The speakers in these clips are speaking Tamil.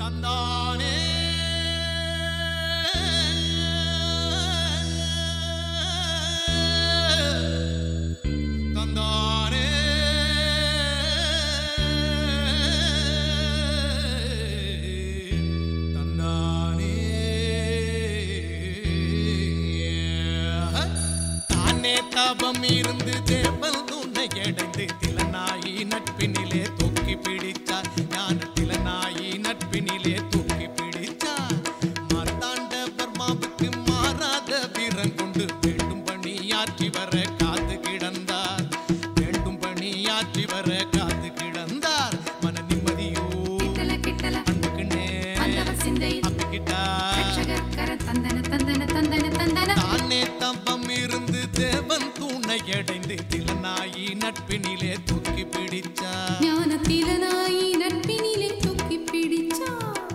தந்தானே தந்தானே தந்தானே தானே தாபம் இருந்து தேவல் துணை அடைந்து திலனாயி நட்பினிலே தூக்கி பிடித்தார் ஞான திலனாயி நட்பினிலே தூக்கி பிடித்தார் மார்த்தாண்ட பர்மாவுக்கு மாறாத வீரம் கொண்டு வேண்டும் பணியாற்றி வர காத்து கிடந்தார் வேண்டும் பணியாற்றி வர காத்து கிடந்தார் மன நிம்மதியோ கிட்டல கிட்டல அன்புக்குன்னே வந்தவ சிந்தை அப்பிக்கிட்டார் ரட்சகர் கர தந்தன தந்தன தந்தன தந்தன தானே தம்பம் இருந்து தேவன் துணை அடைந்து திலனாயி நட்பினிலே தூக்கி பிடிச்சா ஞானத்திலனாயி நட்பினிலே தூக்கி பிடிச்சா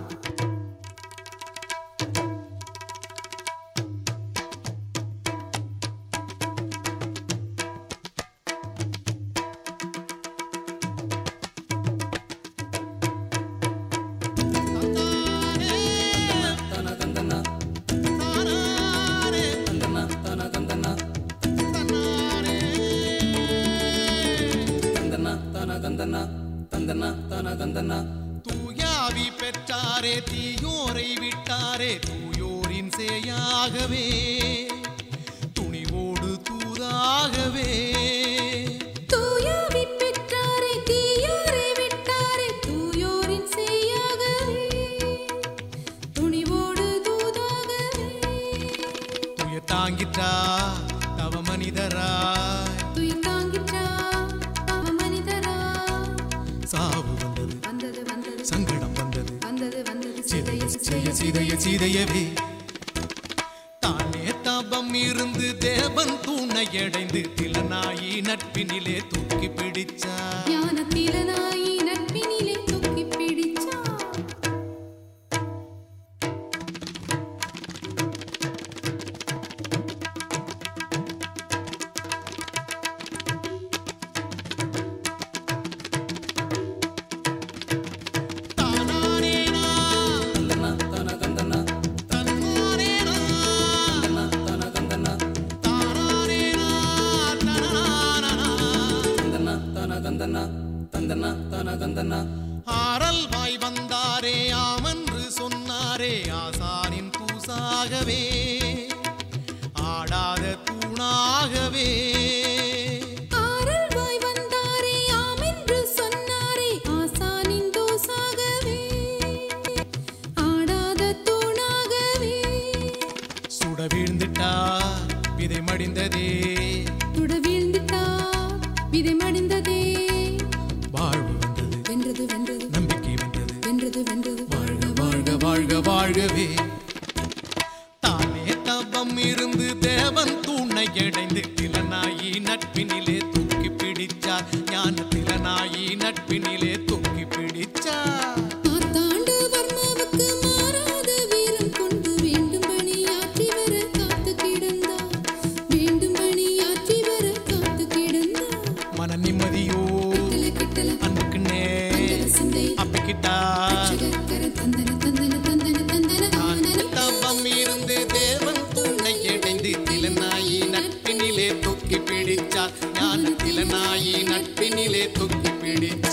தூயாவி பெற்றாரே தீயோரை விட்டாரே தூயோரின் சேயாகவே துணிவோடு தூதாகவே தூயாவி பெற்றாரே தீயோரை விட்டாரே தூயோரின் செய்யாகவே துணிவோடு தூதாகவே துய தாங்கிட்டா தவ மனிதராய் துயில் தாங்கிற்றா அவ மனிதரா சாவு வந்தது வந்தது வந்தது சங்கடம் வந்தது வந்தது வந்தது சிதைய சிதைய சிதைய சிதையவே தானே தாபம் இருந்து தேவன் துணை அடைந்து திலனாயி நட்பினிலே தூக்கி பிடிச்சா ஞானத்திலனாயி நட்பினிலே தூக்கி பிடிச்சா தானானேனா, தன்னானேனா, தானானேனா, தனனானா. ஆரல் வாய் வந்தாரே ஆமென்று சொன்னாரே ஆசானின் தூசாகவே ஆடாத தூணாகவே ஆரல் வாய் வந்தாரே ஆமென்று சொன்னாரே ஆசானின் தோசாகவே ஆடாத தூணாகவே சுட வீழ்ந்துட்டா விதை மடிந்ததே துட வீழ்ந்துட்டா விதை மடிந்ததே வாழ்வு வந்தது வென்றது வென்றது நம்பிக்கை வந்தது வென்றது வென்றது வாழ்க வாழ்க வாழ்க வாழ்கவே தானே தபம் இருந்து தேவன் துணை அடைந்து திலனாயி நட்பினிலே தூக்கி பிடிச்சார் ஞான திலனாயி நட்பினிலே தூக்கி பிடிச்சார் மாத்தாண்டு வர்மாவுக்கு மாறாத வீரம் கொண்டு வேண்டும் பணியாற்றி வர காத்து கிடந்தார் வேண்டும் பணியாற்றி வர காத்து கிடந்தார் மன நிம்மதியோ கிட்டல கிட்டல அன்புக்குன்னே வந்தவ சிந்தை அப்பிக்கிட்டா ரட்சகர் கர தந்தன தந்தன தந்தன தந்தன தானே தானன தபம் இருந்து தேவன் துணை அடைந்து திலனாயி நட்பினிலே தூக்கி பிடிச்சார் ஞான திலனாயி நட்பினிலே தூக்கி பிடிச்சார்